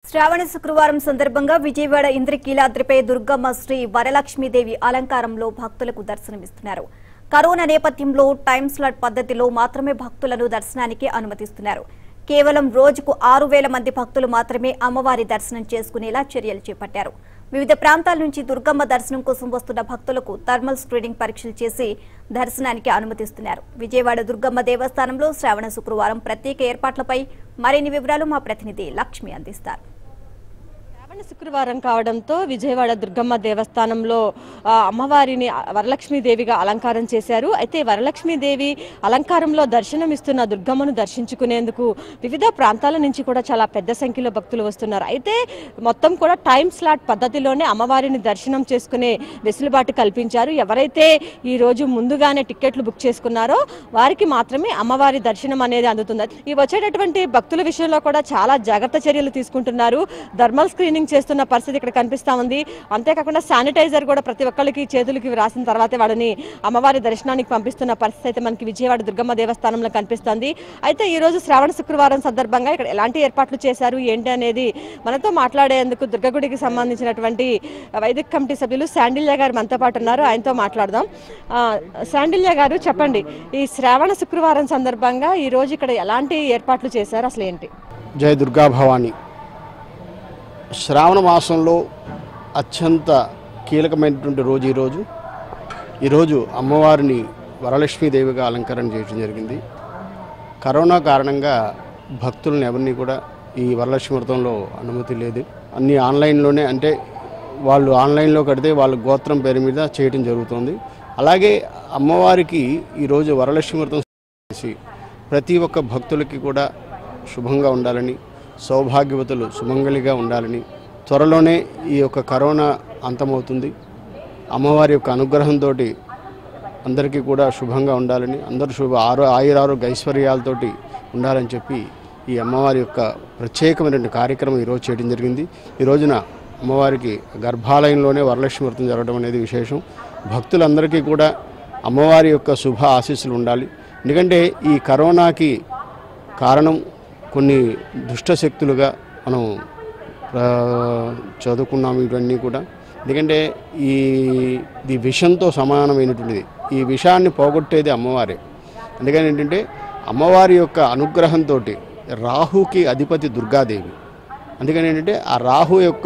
శ్రావణ శుక్రవారం సందర్భంగా విజయవాడ ఇంద్రకీలాద్రిపై దుర్గమ్మ శ్రీ వరలక్ష్మీదేవి అలంకారంలో భక్తులకు దర్శనమిస్తున్నారు కరోనా నేపథ్యంలో టైం స్లాట్ పద్ధతిలో మాత్రమే భక్తులను దర్శనానికి అనుమతిస్తున్నారు కేవలం రోజుకు ఆరు వేల మంది భక్తులు మాత్రమే అమ్మవారి దర్శనం చేసుకునేలా చర్యలు చేపట్టారు వివిధ ప్రాంతాల నుంచి దుర్గమ్మ దర్శనం కోసం వస్తున్న భక్తులకు థర్మల్ స్క్రీనింగ్ పరీక్షలు చేసి దర్శనానికి అనుమతిస్తున్నారు విజయవాడ దుర్గమ్మ దేవస్థానంలో శ్రావణ శుక్రవారం ప్రత్యేక ఏర్పాట్లపై మరిన్ని వివరాలు మా ప్రతినిధి లక్ష్మి అందిస్తారు శ్రావణ శుక్రవారం కావడంతో విజయవాడ దుర్గమ్మ దేవస్థానంలో ఆ, అమ్మవారిని వరలక్ష్మీదేవిగా అలంకారం చేశారు అయితే వరలక్ష్మీదేవి అలంకారంలో దర్శనమిస్తున్న దుర్గమ్మను దర్శించుకునేందుకు వివిధ ప్రాంతాల నుంచి కూడా చాలా పెద్ద సంఖ్యలో భక్తులు వస్తున్నారు అయితే మొత్తం కూడా టైం స్లాట్ పద్ధతిలోనే అమ్మవారిని దర్శనం చేసుకునే వెసులుబాటు కల్పించారు ఎవరైతే ఈ రోజు ముందుగానే టికెట్లు బుక్ చేసుకున్నారో వారికి మాత్రమే అమ్మవారి దర్శనం అనేది అందుతుంది ఈ వచ్చేటటువంటి భక్తుల విషయంలో కూడా చాలా జాగ్రత్త చర్యలు తీసుకుంటున్నారు థర్మల్ స్క్రీనింగ్ చేస్తున్న పరిస్థితి ఇక్కడ కనిపిస్తా ఉంది అంతేకాకుండా శానిటైజర్ కూడా ప్రతి ఒక్కరికి చేతులకి రాసిన తర్వాతే వాళ్ళని అమ్మవారి దర్శనానికి పంపిస్తున్న పరిస్థితి అయితే మనకి విజయవాడ దుర్గమ్మ దేవస్థానంలో కనిపిస్తుంది అయితే ఈ రోజు శ్రావణ శుక్రవారం సందర్భంగా ఇక్కడ ఎలాంటి ఏర్పాట్లు చేశారు ఏంటి అనేది మనతో మాట్లాడేందుకు దుర్గగుడికి సంబంధించినటువంటి వైదిక కమిటీ సభ్యులు శాండిల్య గారు మనతో పాటు ఉన్నారు ఆయనతో మాట్లాడదాం ఆ, శాండిల్య గారు చెప్పండి ఈ శ్రావణ శుక్రవారం సందర్భంగా ఈ రోజు ఇక్కడ ఎలాంటి ఏర్పాట్లు చేశారు అసలు ఏంటి జయ దుర్గా భవాని శ్రావణ మాసంలో అత్యంత కీలకమైనటువంటి రోజు ఈరోజు ఈరోజు అమ్మవారిని వరలక్ష్మీదేవిగా అలంకరణ చేయడం జరిగింది కరోనా కారణంగా భక్తులను ఎవరిని కూడా ఈ వరలక్ష్మి వ్రతంలో అనుమతి లేదు అన్ని ఆన్లైన్లోనే అంటే వాళ్ళు ఆన్లైన్లో కడితే వాళ్ళ గోత్రం పేరు మీద చేయటం జరుగుతుంది అలాగే అమ్మవారికి ఈరోజు వరలక్ష్మి వ్రతం చేసి ప్రతి ఒక్క భక్తులకి కూడా శుభంగా ఉండాలని సౌభాగ్యవతులు సుమంగళిగా ఉండాలని త్వరలోనే ఈ యొక్క కరోనా అంతమవుతుంది అమ్మవారి యొక్క అనుగ్రహంతో అందరికీ కూడా శుభంగా ఉండాలని అందరూ శుభ ఆరో ఆయురారోగ్య ఐశ్వర్యాలతోటి ఉండాలని చెప్పి ఈ అమ్మవారి యొక్క ప్రత్యేకమైనటువంటి కార్యక్రమం ఈరోజు చేయడం జరిగింది ఈ రోజున అమ్మవారికి గర్భాలయంలోనే వరలక్ష్మి వ్రతం జరగడం అనేది విశేషం భక్తులందరికీ కూడా అమ్మవారి యొక్క శుభ ఆశీస్సులు ఉండాలి ఎందుకంటే ఈ కరోనాకి కారణం కొన్ని దుష్ట శక్తులుగా మనం ఆ, చదువుకున్నాము ఇవన్నీ కూడా ఎందుకంటే ఈ ఇది విషంతో సమానమైనటువంటిది ఈ విషాన్ని పోగొట్టేది అమ్మవారే అందుకని ఏంటంటే అమ్మవారి యొక్క అనుగ్రహంతో రాహుకి అధిపతి దుర్గాదేవి అందుకని ఏంటంటే ఆ రాహు యొక్క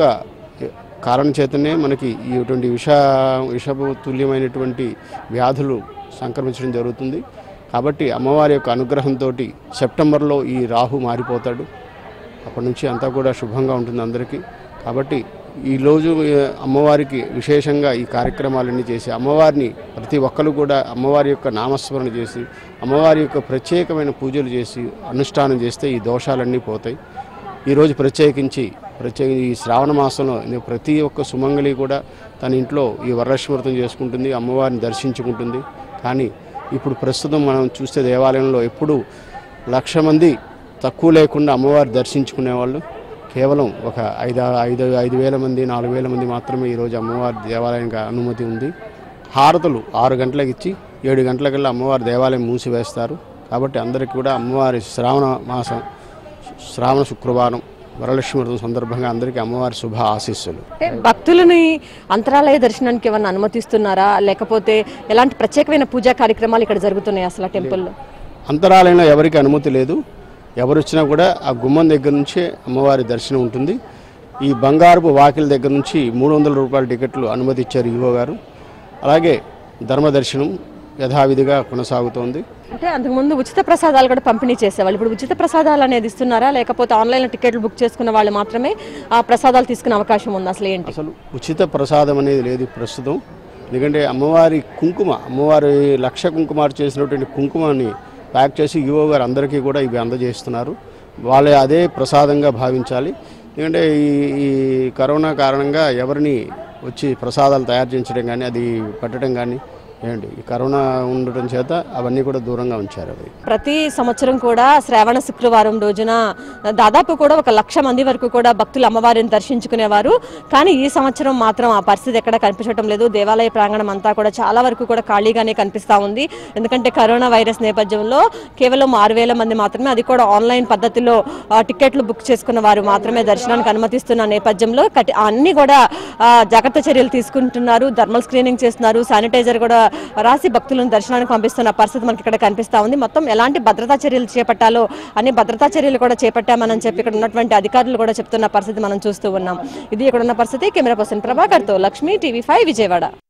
కారణం చేతనే మనకి ఇటువంటి విష విషపు తుల్యమైనటువంటి వ్యాధులు సంక్రమించడం జరుగుతుంది కాబట్టి అమ్మవారి యొక్క అనుగ్రహంతో సెప్టెంబర్లో ఈ రాహు మారిపోతాడు అప్పటి నుంచి అంతా కూడా శుభంగా ఉంటుంది అందరికీ కాబట్టి ఈ రోజు ఏ, అమ్మవారికి విశేషంగా ఈ కార్యక్రమాలన్నీ చేసి అమ్మవారిని ప్రతి ఒక్కరు కూడా అమ్మవారి యొక్క నామస్మరణ చేసి అమ్మవారి యొక్క ప్రత్యేకమైన పూజలు చేసి అనుష్ఠానం చేస్తే ఈ దోషాలన్నీ పోతాయి ఈరోజు ప్రత్యేకించి ప్రత్యేక ఈ శ్రావణ మాసంలో ఇది ప్రతి ఒక్క సుమంగళి కూడా తన ఇంట్లో ఈ వరలక్ష్మి వ్రతం చేసుకుంటుంది అమ్మవారిని దర్శించుకుంటుంది కానీ ఇప్పుడు ప్రస్తుతం మనం చూస్తే దేవాలయంలో ఎప్పుడు లక్ష మంది తక్కువ లేకుండా అమ్మవారి దర్శించుకునేవాళ్ళు కేవలం ఒక ఐదు ఐదు ఐదు వేల మంది నాలుగు వేల మంది మాత్రమే ఈరోజు అమ్మవారి దేవాలయానికి అనుమతి ఉంది హారతులు ఆరు గంటలకు ఇచ్చి ఏడు గంటలకల్లా అమ్మవారి దేవాలయం మూసివేస్తారు కాబట్టి అందరికీ కూడా అమ్మవారి శ్రావణ మాసం శ్రావణ శుక్రవారం వరలక్ష్మి వ్రతం సందర్భంగా అందరికీ అమ్మవారి శుభ ఆశీస్సులు అంటే భక్తులని అంతరాలయ దర్శనానికి ఏమన్నా అనుమతిస్తున్నారా లేకపోతే ఎలాంటి ప్రత్యేకమైన పూజా కార్యక్రమాలు ఇక్కడ జరుగుతున్నాయి అసలు ఆ టెంపుల్లో అంతరాలయంలో ఎవరికి అనుమతి లేదు ఎవరు వచ్చినా కూడా ఆ గుమ్మం దగ్గర నుంచే అమ్మవారి దర్శనం ఉంటుంది ఈ బంగారపు వాకిల దగ్గర నుంచి మూడు వందల రూపాయల టికెట్లు అనుమతి ఇచ్చారు ఈవో గారు అలాగే ధర్మ దర్శనం యథావిధిగా కొనసాగుతోంది అంటే అంతకుముందు ఉచిత ప్రసాదాలు కూడా పంపిణీ చేసేవాళ్ళు ఇప్పుడు ఉచిత ప్రసాదాలు అనేది ఇస్తున్నారా లేకపోతే ఆన్లైన్లో టికెట్లు బుక్ చేసుకున్న వాళ్ళు మాత్రమే ఆ ప్రసాదాలు తీసుకునే అవకాశం ఉంది అసలు ఏంటి అసలు ఉచిత ప్రసాదం అనేది లేదు ప్రస్తుతం ఎందుకంటే అమ్మవారి కుంకుమ అమ్మవారి లక్ష కుంకుమార్ చేసినటువంటి కుంకుమని ప్యాక్ చేసి ఈవో గారు అందరికీ కూడా ఇవి అందజేస్తున్నారు వాళ్ళే అదే ప్రసాదంగా భావించాలి ఎందుకంటే ఈ ఈ కరోనా కారణంగా ఎవరిని వచ్చి ప్రసాదాలు తయారు చేయించడం కానీ అది పెట్టడం కానీ ఏమండి ఈ కరోనా ఉండటం చేత అవన్నీ కూడా దూరంగా ఉంచారు అవి ప్రతి సంవత్సరం కూడా శ్రావణ శుక్రవారం రోజున దాదాపు కూడా ఒక లక్ష మంది వరకు కూడా భక్తులు అమ్మవారిని దర్శించుకునేవారు కానీ ఈ సంవత్సరం మాత్రం ఆ పరిస్థితి ఎక్కడ కనిపించడం లేదు దేవాలయ ప్రాంగణం అంతా కూడా చాలా వరకు కూడా ఖాళీగానే కనిపిస్తా ఉంది ఎందుకంటే కరోనా వైరస్ నేపథ్యంలో కేవలం ఆరు వేల మంది మాత్రమే అది కూడా ఆన్లైన్ పద్ధతిలో ఆ, టికెట్లు బుక్ చేసుకున్న వారు మాత్రమే దర్శనానికి అనుమతిస్తున్న నేపథ్యంలో కటి- అన్ని కూడా ఆ, జాగ్రత్త చర్యలు తీసుకుంటున్నారు థర్మల్ స్క్రీనింగ్ చేస్తున్నారు శానిటైజర్ కూడా రాసి భక్తులను దర్శనానికి పంపిస్తున్న పరిస్థితి మనకి ఇక్కడ కనిపిస్తా ఉంది మొత్తం ఎలాంటి భద్రతా చర్యలు చేపట్టాలో అన్ని భద్రతా చర్యలు కూడా చేపట్టామని చెప్పి ఇక్కడ ఉన్నటువంటి అధికారులు కూడా చెప్తున్న పరిస్థితి మనం చూస్తూ ఉన్నాం ఇది ఇక్కడ ఉన్న పరిస్థితి కెమెరా పర్సన్ ప్రభాకర్తో లక్ష్మి టీవీ ఫైవ్ విజయవాడ